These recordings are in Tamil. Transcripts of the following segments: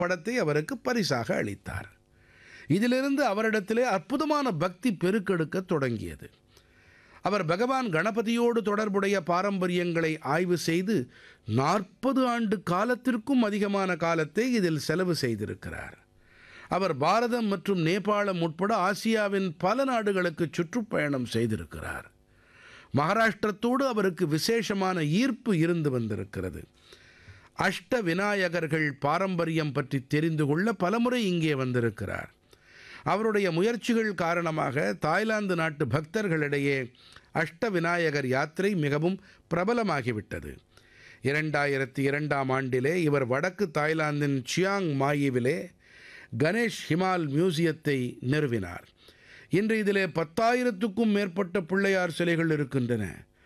படத்தை அவருக்கு பரிசாக அளித்தார் இதிலிருந்து அவரிடத்திலே அற்புதமான பக்தி பெருக்கெடுக்கத் தொடங்கியது அவர் பகவான் கணபதியோடு தொடர்புடைய பாரம்பரியங்களை ஆய்வு செய்து நாற்பது ஆண்டு காலத்திற்கும் அதிகமான காலத்தை இதில் செலவு செய்திருக்கிறார் அவர் பாரதம் மற்றும் நேபாளம் உட்பட ஆசியாவின் பல நாடுகளுக்கு சுற்றுப்பயணம் செய்திருக்கிறார் மகாராஷ்டிரத்தோடு அவருக்கு விசேஷமான ஈர்ப்பு இருந்து வந்திருக்கிறது அஷ்ட விநாயகர்கள் பாரம்பரியம் பற்றி தெரிந்து கொள்ள பலமுறை இங்கே வந்திருக்கிறார் அவருடைய முயற்சிகள் காரணமாக தாய்லாந்து நாட்டு பக்தர்களிடையே அஷ்ட விநாயகர் யாத்திரை மிகவும் பிரபலமாகிவிட்டது இரண்டாயிரத்தி இரண்டாம் ஆண்டிலே இவர் வடக்கு தாய்லாந்தின் சியாங் மாயிவிலே கணேஷ் ஹிமால் மியூசியத்தை நிறுவினார் இன்று இதிலே பத்தாயிரத்துக்கும் மேற்பட்ட பிள்ளையார் சிலைகள் இருக்கின்றன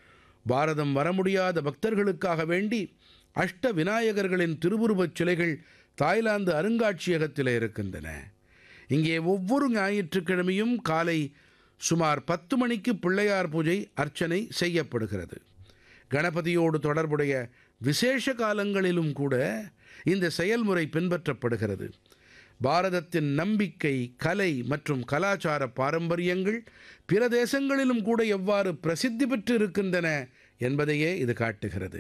பாரதம் வர முடியாத பக்தர்களுக்காக வேண்டி அஷ்ட விநாயகர்களின் திருவுருவச் சிலைகள் தாய்லாந்து அருங்காட்சியகத்தில் இருக்கின்றன இங்கே ஒவ்வொரு ஞாயிற்றுக்கிழமையும் காலை சுமார் பத்து மணிக்கு பிள்ளையார் பூஜை அர்ச்சனை செய்யப்படுகிறது கணபதியோடு தொடர்புடைய விசேஷ காலங்களிலும் கூட இந்த செயல்முறை பின்பற்றப்படுகிறது பாரதத்தின் நம்பிக்கை கலை மற்றும் கலாச்சார பாரம்பரியங்கள் பிற தேசங்களிலும் கூட எவ்வாறு பிரசித்தி பெற்று இருக்கின்றன என்பதையே இது காட்டுகிறது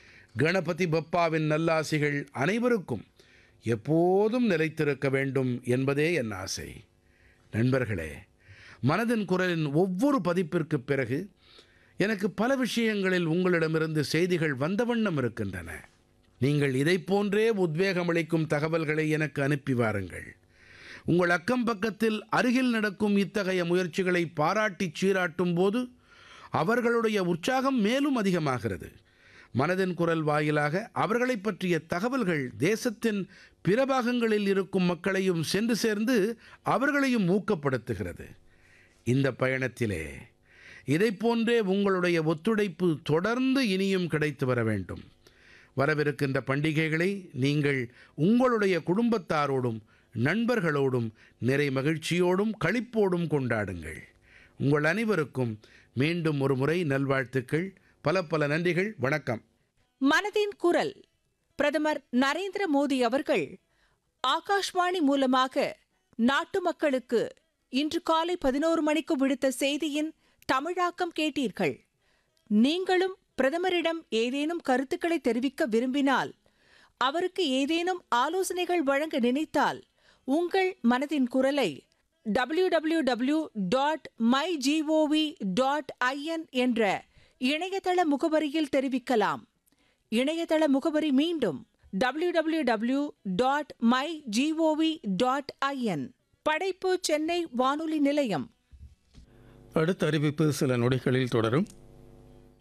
கணபதி பப்பாவின் நல்லாசிகள் அனைவருக்கும் எப்போதும் நிலைத்திருக்க வேண்டும் என்பதே என் ஆசை நண்பர்களே மனதின் குரலின் ஒவ்வொரு பதிப்பிற்கு பிறகு எனக்கு பல விஷயங்களில் உங்களிடமிருந்து செய்திகள் வந்த வண்ணம் இருக்கின்றன நீங்கள் இதைப் போன்றே உத்வேகமளிக்கும் தகவல்களை எனக்கு அனுப்பி வாருங்கள் உங்கள் அக்கம் பக்கத்தில் அருகில் நடக்கும் இத்தகைய முயற்சிகளை பாராட்டிச் சீராட்டும் போது அவர்களுடைய உற்சாகம் மேலும் அதிகமாகிறது மனதின் குரல் வாயிலாக அவர்களைப் பற்றிய தகவல்கள் தேசத்தின் பிற பாகங்களில் இருக்கும் மக்களையும் சென்று சேர்ந்து அவர்களையும் ஊக்கப்படுத்துகிறது இந்த பயணத்திலே இதைப் போன்றே உங்களுடைய ஒத்துழைப்பு தொடர்ந்து இனியும் கிடைத்து வர வேண்டும் வரவிருக்கின்ற பண்டிகைகளை நீங்கள் உங்களுடைய குடும்பத்தாரோடும் நண்பர்களோடும் நிறை மகிழ்ச்சியோடும் களிப்போடும் கொண்டாடுங்கள் உங்கள் அனைவருக்கும் மீண்டும் ஒரு முறை நல்வாழ்த்துக்கள் பல பல நன்றிகள் வணக்கம் மனதின் குரல் பிரதமர் நரேந்திர மோடி அவர்கள் ஆகாஷ்வாணி மூலமாக நாட்டு மக்களுக்கு இன்று காலை பதினோரு மணிக்கு விடுத்த செய்தியின் தமிழாக்கம் கேட்டீர்கள் நீங்களும் பிரதமரிடம் ஏதேனும் கருத்துக்களை தெரிவிக்க விரும்பினால் அவருக்கு ஏதேனும் ஆலோசனைகள் வழங்க நினைத்தால் உங்கள் மனதின் குரலை W W W dot my GOV dot IN என்ற இணையதள முகவரியில் தெரிவிக்கலாம் இணையதள முகவரி மீண்டும் W W W dot my GOV dot IN படைப்பு சென்னை வானொலி நிலையம் அடுத்த அறிவிப்பு சில நொடிகளில் தொடரும்